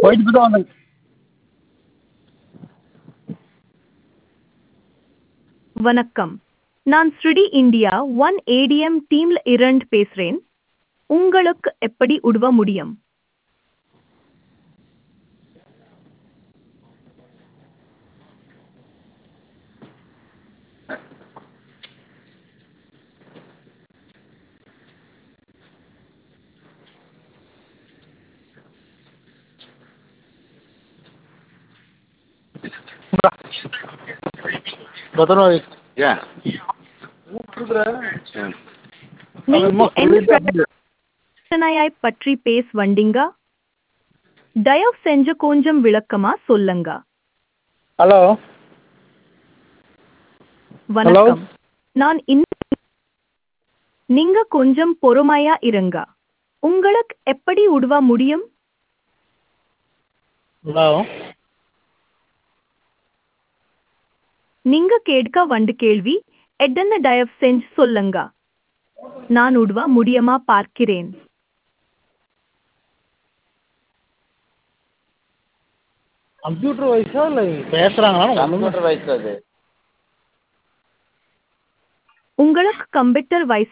போயிட்டு தான் வந்தேங்க வணக்கம் நான் ஸ்ருடி இந்தியா ஒன் ஏடிஎம் டீம்ல இரண்டு பேசுறேன் உங்களுக்கு எப்படி உதவ முடியும் பத்திரமா Yeah. நீங்க என்ன பிரச்சனையாய் பற்றி பேச வந்தீங்க தயவு செஞ்சு கொஞ்சம் விளக்கமா சொல்லுங்க ஹலோ வணக்கம் நான் இன்னும் நீங்க கொஞ்சம் பொறுமையா இருங்க உங்களுக்கு எப்படி உதவ முடியும் ஹலோ நீங்க கேட்க வந்த கேள்வி எடன்ன தயவு செஞ்சு சொல்லுங்க நான் உதவ முடியுமா பார்க்கிறேன் கம்ப்யூட்டர் வைஸா இல்லை பேசுகிறாங்களா கம்ப்யூட்டர் வைஸ் அது உங்களுக்கு கம்ப்யூட்டர் வைஸ்